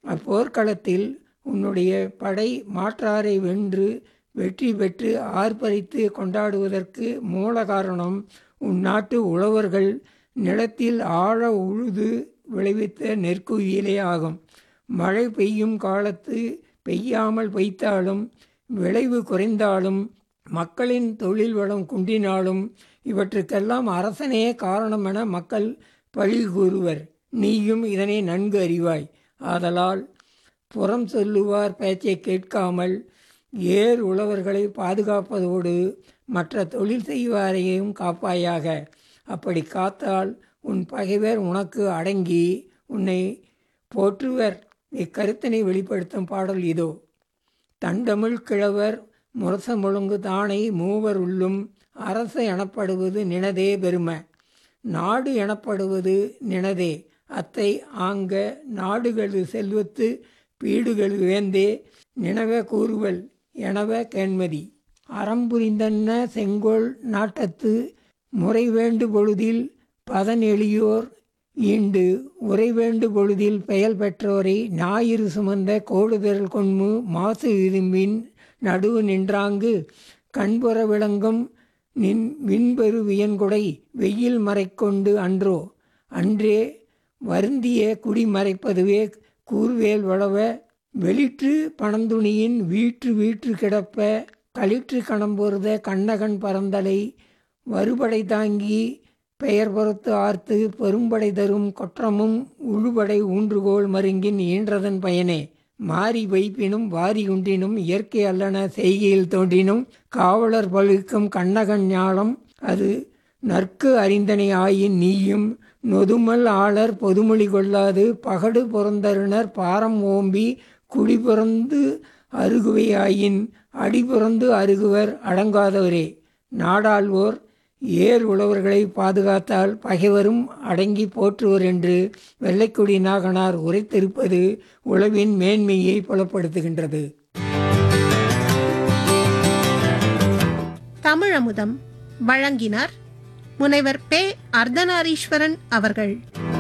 அப்போர்க்களத்தில் உன்னுடைய படை மாற்றாரை வென்று வெற்றி பெற்று ஆர்ப்பரித்து கொண்டாடுவதற்கு மூல காரணம் உன் நாட்டு உழவர்கள் நிலத்தில் ஆழ உழுது விளைவித்த நெற்குவியலே ஆகும் மழை பெய்யும் காலத்து பெய்யாமல் பெய்த்தாலும் விளைவு குறைந்தாலும் மக்களின் தொழில் வளம் குன்றினாலும் இவற்றுக்கெல்லாம் அரசனே காரணம் என மக்கள் பழி கூறுவர் நீயும் இதனை நன்கு அறிவாய் ஆதலால் புறம் சொல்லுவார் பேச்சை கேட்காமல் ஏர் உழவர்களை பாதுகாப்பதோடு மற்ற தொழில் செய்வாரையும் காப்பாயாக அப்படி காத்தால் உன் பகைவர் உனக்கு அடங்கி உன்னை போற்றுவர் இக்கருத்தினை வெளிப்படுத்தும் பாடல் இதோ தண்டமிழ் கிழவர் முரச முழங்கு தானை மூவர் உள்ளும் அரசு எனப்படுவது நினதே பெரும நாடு எனப்படுவது நினதே அத்தை ஆங்க நாடுகளு செல்வத்து பீடுகளு வேந்தே நினவ கூறுவல் எனவ கேண்மதி அறம்புரிந்தன்ன செங்கோல் நாட்டத்து முறை வேண்டு பொழுதில் பதன் எளியோர் ஈண்டு உரை வேண்டு பொழுதில் பெயல் பெற்றோரை ஞாயிறு சுமந்த கோடுதல் கொன்மு மாசு விரும்பின் நடுவு நின்றாங்கு கண்புற விளங்கும் நின் விண்பெரு வியன்கொடை வெயில் மறைக்கொண்டு அன்றோ அன்றே வருந்திய குடி மறைப்பதுவே கூர்வேல் வளவ வெளிற்று பணந்துணியின் வீற்று வீற்று கிடப்ப களிற்று கணம்பொருத கண்ணகன் பரந்தலை வருபடை தாங்கி பெயர் பொறுத்து ஆர்த்து பெரும்படை தரும் கொற்றமும் உழுபடை ஊன்றுகோல் மருங்கின் ஈன்றதன் பயனே மாறி வைப்பினும் வாரி உண்டினும் இயற்கை அல்லன செய்கையில் தோன்றினும் காவலர் பழுக்கும் கண்ணகன் ஞாலம் அது நற்கு அறிந்தனை ஆயின் நீயும் நொதுமல் ஆளர் பொதுமொழி கொள்ளாது பகடு புறந்தருணர் பாரம் ஓம்பி குடி புறந்து அருகுவையாயின் அடி புறந்து அருகுவர் அடங்காதவரே நாடாள்வோர் ஏர் உழவர்களை பாதுகாத்தால் பகைவரும் அடங்கி போற்றுவர் என்று வெள்ளைக்குடி நாகனார் உரைத்திருப்பது உழவின் மேன்மையை புலப்படுத்துகின்றது தமிழமுதம் வழங்கினார் முனைவர் பே அர்த்தநாரீஸ்வரன் அவர்கள்